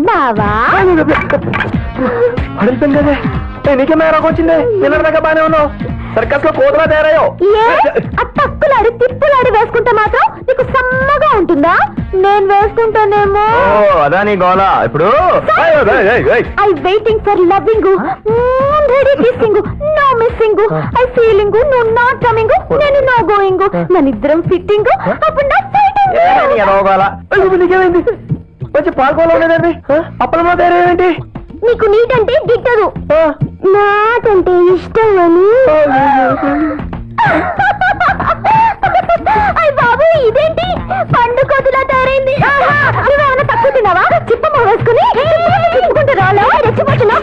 బావా అడిగిపోయింది కదే ఏ, నీకే మేరకు వచ్చింది నిన్నటిదాకా బానే ఉన్నావు సర్కస్ లో కోతలా తయారయ్యో ఏ ఆ తక్కులాడి తిప్పులాడి వేసుకుంటే మాత్రం నీకు సమ్మగా ఉంటుందా నేను వేసుకుంటానేమో ఓ అదా నీ గోల ఇప్పుడు ఏయ్, ఏయ్, ఏయ్, ఏయ్. I waiting for loving ready kissing no missing I feeling నువ్వు నాట్ కమింగ్ నేను నో గోయింగ్ మన ఇద్దరం ఫిట్టింగ్ అప్పుడు నా ఫైటింగ్ ఏ, నీ ఎదవ గోల. ఏయ్, ఇప్పుడు నీకేమైంది కొంచెం పాల్గొనలేదు లేదండి అప్పలమో తయారేంటి నీకు నీట్ అంటే గిట్టదు నాట్ అంటే ఇష్టం అని అయ్య బాబు ఇదేంటి పండు కోతులా తయారైంది నువ్వేమైనా తక్కువ తిన్నావా చిప్పమ్మ వేసుకుని తిప్పుకుంటే రాలా రెచ్చిపోతున్నా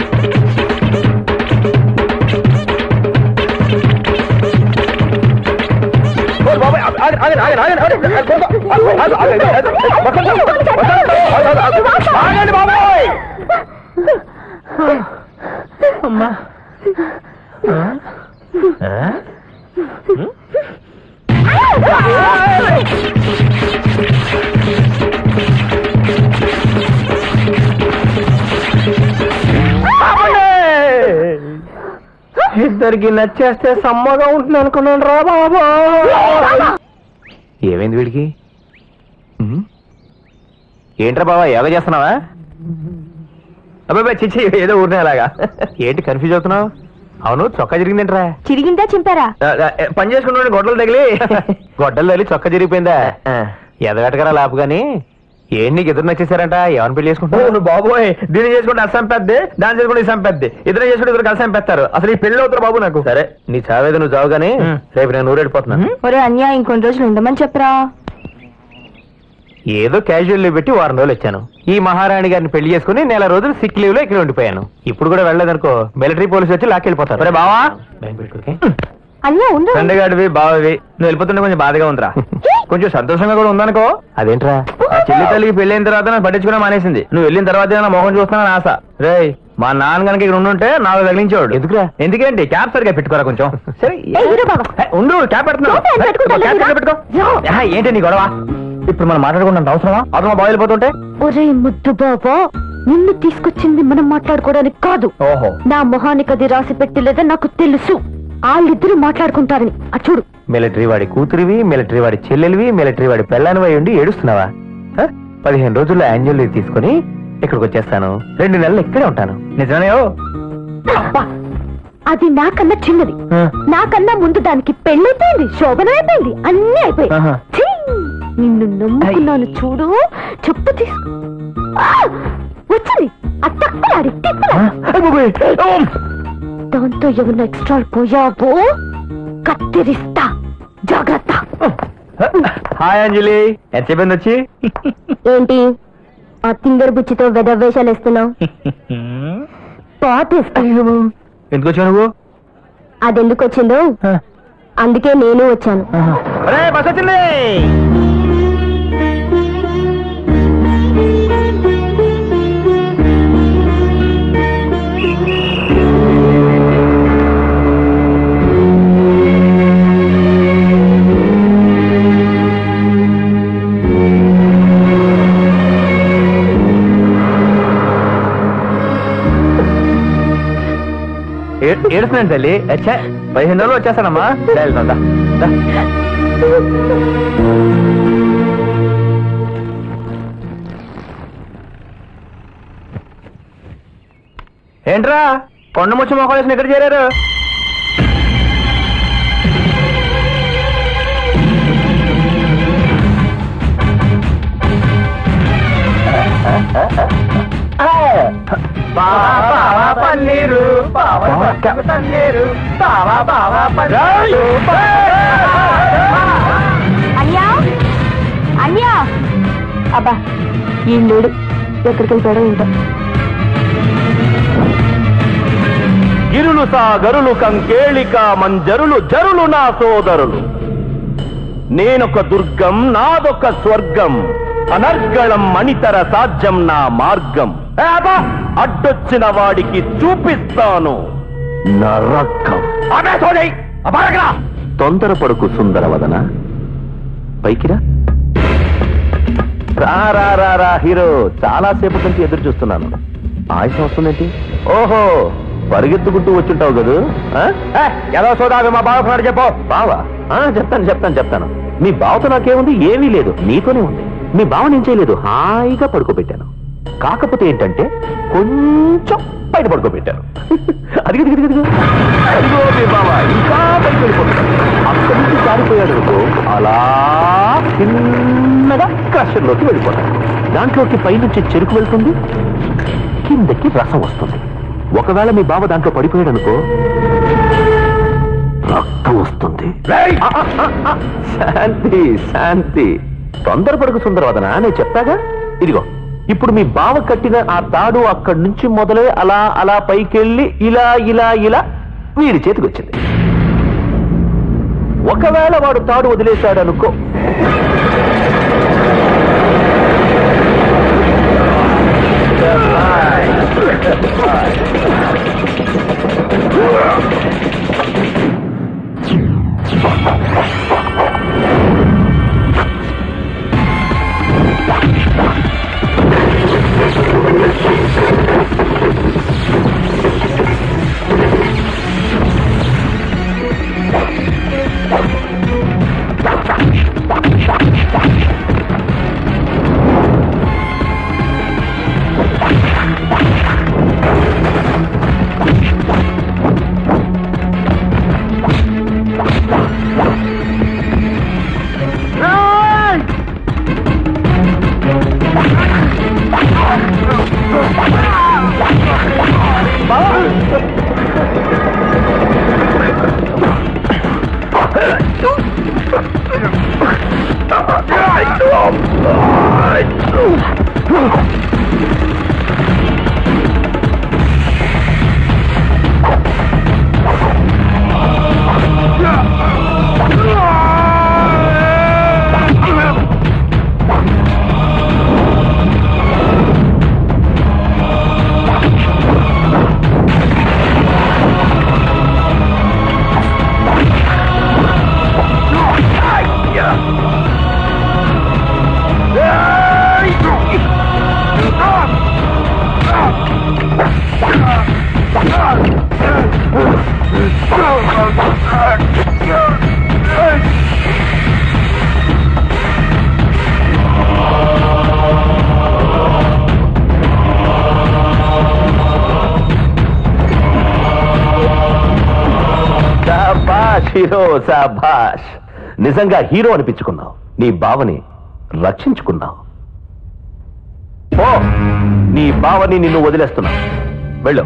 ఓ బాబాయ్, ఆగండి, ఆగండి, ఆగండి, ఆగండి, ఆగండి. ఆగు, ఆగు, ఆగండి, ఆగండి. వసంత, వసంత, ఆగు, ఆగు, ఆగు. ఆగండి బాబాయ్ అమ్మా ఇద్దరికి నచ్చేస్తే సమ్మగా ఉంటుంది అనుకున్నాను రా బాబా ఏమైంది వీడికి ఉమ్? ఏంట్రా బాబా యోగా చేస్తున్నావా అబ్బాయి చిచ్చి ఏదో ఊరినే అలాగా ఏంటి కన్ఫ్యూజ్ అవుతున్నావు అవును చొక్కా జరిగిందేంట్రా చిరిగిందా చింపారా ఆ, ఆ, పని చేసుకుంటే గొడ్డలు తగిలి గొడ్డలు తగిలి చొక్కా జరిగిపోయిందా ఎదగటకరా లాపు గాని ఏంటి నీకు ఇద్దరు నచ్చేసారంట ఎవరిని పెళ్లి చేసుకుంటావు బాబోయ్ దీన్ని చేసుకుంటే అసం పెద్ద దాన్ని చేసుకుంటే ఇసం పెద్ద ఇద్దరు చేసుకుంటే ఇద్దరు కలిసి పెడతారు అసలు ఈ పెళ్లి అవుతారు బాబు నాకు సరే నీ చావేది నువ్వు చావు గానీ రేపు నేను ఊరెళ్ళిపోతున్నా ఒరే అన్యా ఇంకొన్ని రోజులు ఉండమని చెప్పరా ఏదో క్యాజువల్ లీవ్ పెట్టి వారం రోజులు వచ్చాను ఈ మహారాణి గారిని పెళ్లి చేసుకుని నెల రోజులు సిక్ లీవ్ లో ఇక్కడ ఉండిపోయాను ఇప్పుడు కూడా వెళ్ళలేదనుకో మిలిటరీ పోలీసు వచ్చి లాక్కెళ్ళిపోతారు బావా అన్యా ఉండు ఫ్రెండ్గాడివి బావవి నువ్వు వెళ్ళిపోతుంటే కొంచెం బాధగా ఉందిరా కొంచెం సంతోషంగా కూడా ఉందనుకో అదేంట్రా ఆ చెల్లి తల్లికి పెళ్లి అయిన తర్వాత నన్ను పట్టించుకునే మానేసింది నువ్వు వెళ్ళిన తర్వాత నా మొహం చూస్తున్నాను ఆశ రేయ్ మా నాన్న కనుక ఇక్కడ ఉండుంటే నాకు తగిలించేవాడు ఎందుకురా ఎందుకేంటి క్యాప్ సరిగా పెట్టుకోరా కొంచెం సరే ఏయ్, హీరో బాబా. ఏ, ఉండు క్యాప్ పెడుతున్నావు క్యాప్ ఏం పెట్టుకుంటా క్యాప్ లేదురా? పెట్టుకో యో. ఆహా, ఏంటి నీ గొడవ ఇప్పుడు మనం మాట్లాడుకున్నంత అవసరమా అతను మా బాగా వెళ్ళిపోతుంటే ఒరే ముద్దు బాబా నిన్ను తీసుకొచ్చింది మనం మాట్లాడుకోవడానికి కాదు ఓహో నా మొహానికి అది రాసి పెట్టలేదని నాకు తెలుసు వాళ్ళిద్దరూ మాట్లాడుకుంటారని ఆ చూడు మిలిటరీ వాడి కూతురివి మిలిటరీ వాడి చెల్లెలివి మిలిటరీ వాడి పెళ్ళానివై ఉండి ఏడుస్తున్నావా హ? పదిహేను రోజుల్లో యాన్యువల్ లీవ్ తీసుకుని ఇక్కడికి వచ్చేస్తాను రెండు నెలలు ఇక్కడే ఉంటాను నిజమేయో అది నాకన్నా చిన్నది నాకన్నా ముందు దానికి పెళ్ళైపోయింది శోభనం అయిపోయింది అన్ని అయిపోయాయి ఆహా. ఛీ! నిన్ను నమ్ముకున్నాను చూడు చెప్పు తీసుకు ఆ! వచ్చింది ఆ తక్కులాడి తిప్పలాడి. దాంతో ఏమన్నా ఎక్స్ట్రా పోయావో కత్తిరిస్తా జాగ్రత్త హాయ్ అంజలి ఎంత చెప్పింది వచ్చి ఏంటి ఆ తింగర్ బుచ్చితో వెదవేషాలు వేస్తున్నావు పాటిస్తా ఎందుకు వచ్చావు నువ్వు అది ఎందుకు వచ్చిందో అందుకే నేను వచ్చాను అరే బస్ వచ్చింది ఏ- ఏడుస్తున్నాను తల్లి అచ్చా పదిహేను రోజులు వచ్చేస్తానమ్మా వెళ్తాం దా. దా. ఏంట్రా కొండ ముచ్చి మొక్కలేసిన ఎక్కడ చేరారు బావా పన్నీరు బావా పన్నీరు బావా బావా పన్నీరు అన్యా అన్యా అబ్బా ఈ లేడు ఎక్కడికి వెళ్ళిపోయాడో ఏంటో గిరులు సాగరులు కంకేళిక మంజరులు జరులు నా సోదరులు నేనొక దుర్గం నాదొక స్వర్గం అనర్గళం మణితర సాధ్యం నా మార్గం ఏ అబ్బా! అడ్డొచ్చిన వాడికి చూపిస్తాను నరకం తొందరపడుకు సుందరవదన పైకిరా రా రా రా రా హీరో చాలా సేపటి నుంచి ఎదురు చూస్తున్నాను ఆయుషం వస్తుందేంటి ఓహో పరిగెత్తుకుంటూ వచ్చుంటావు కదూ ఆ? ఎలా సోదావి మా బావ చెప్పు బావా ఆ, చెప్తాను చెప్తాను చెప్తాను మీ బావతో నాకేముంది ఏమీ లేదు నీతోనే ఉంది మీ బావ నేను చేయలేదు హాయిగా పడుకోబెట్టాను కాకపోతే ఏంటంటే కొంచెం బయట పడుకోబెట్టాను అది అది అది అదిగో మీ బావ ఇంకా బయట వెళ్ళిపోతున్నాడు అక్కడి నుంచి జారిపోయాడు అనుకో అలా చిన్నగా క్రషర్లోకి వెళ్ళిపోతాడు దాంట్లోకి పైనుంచి చెరుకు వెళ్తుంది కిందకి రసం వస్తుంది ఒకవేళ మీ బావ దాంట్లో పడిపోయాడు అనుకో రక్తం వస్తుంది ఆ, ఆ, ఆ, ఆ, శాంతి శాంతి తొందరపడుకు సుందరవదన నేను చెప్తాగా ఇదిగో ఇప్పుడు మీ బావ కట్టిన ఆ తాడు అక్కడి నుంచి మొదలై అలా అలా పైకెళ్ళి ఇలా ఇలా ఇలా వీడి చేతికి వచ్చింది ఒకవేళ వాడు తాడు వదిలేశాడు అనుకో శాబాష్ హీరో శాబాష్ నిజంగా హీరో అనిపించుకున్నావు నీ బావని రక్షించుకున్నావు ఓ నీ బావని నిన్ను వదిలేస్తున్నావు వెళ్ళు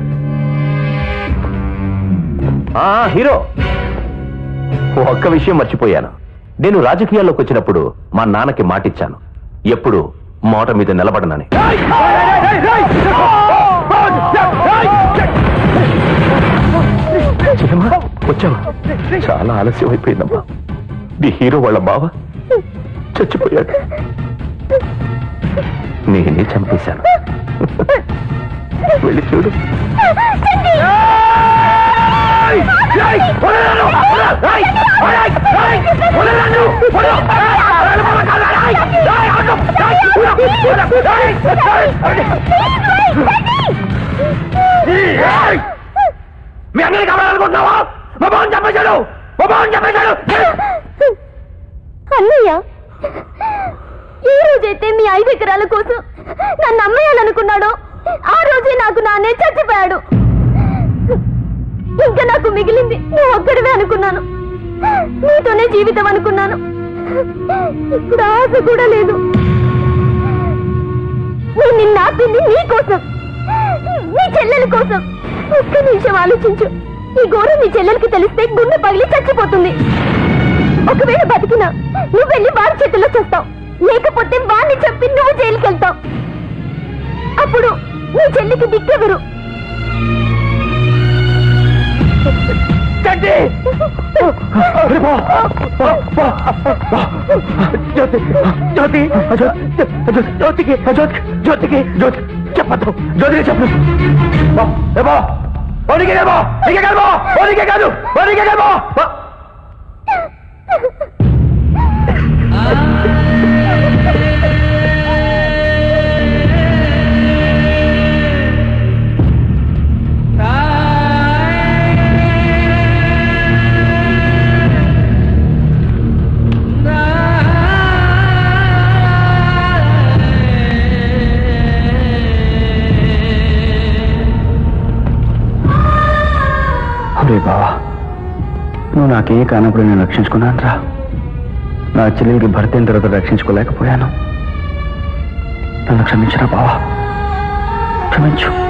ఆ హీరో ఒక్క విషయం మర్చిపోయాను నేను రాజకీయాల్లోకి వచ్చినప్పుడు మా నాన్నకి మాటిచ్చాను ఎప్పుడు మాట మీద నిలబడనని చెల్లెమ్మా, వచ్చావా చాలా ఆలస్యం అయిపోయిందమ్మా నీ హీరో వాళ్ళ బావ చచ్చిపోయాడు నేనే చంపేశాను వెళ్ళి చూడు మీ అందరికి కావాలనుకుంటున్నావా మా బావని చంపేశాడు మా బావని చంపేశాడు అన్నయ్య ఏ రోజైతే మీ ఐదు ఎకరాల కోసం నన్ను అమ్మేయాలనుకున్నాడో ఆ రోజే నాకు నాన్నే చచ్చిపోయాడు ఇంకా నాకు మిగిలింది నువ్వు ఒక్కడివే అనుకున్నాను నీతోనే జీవితం అనుకున్నాను ఇప్పుడు ఆశ కూడా లేదు నేను నిన్ను ఆపింది నీ కోసం నీ చెల్లెల కోసం ఒక్క నిమిషం ఆలోచించు ఈ ఘోరం నీ చెల్లెలకి తెలిస్తే గుండె పగిలి చచ్చిపోతుంది ఒకవేళ బతికినా నువ్వు వెళ్ళి వారి చేతుల్లో చేస్తావు లేకపోతే వాడిని చెప్పి నువ్వు జైలుకి వెళ్తావు అప్పుడు నీ చెల్లికి దిక్కెవరు తండ్రి జ్యోతి జ్యోతి జ్యోతికి జ్యోతికి జ్యోతికి జ్యోతి చెప్పద్దు జ్యోతికి చెప్పు ఏమో ఓడికే కాదు ఓడికే కాదు ఓడికే కాదు ఓడికే కాదు రే బావా నువ్వు నాకే కానప్పుడు నేను రక్షించుకున్నాను రా నా చెల్లెలికి భర్త అయిన తర్వాత రక్షించుకోలేకపోయాను నన్ను క్షమించరా బావా క్షమించు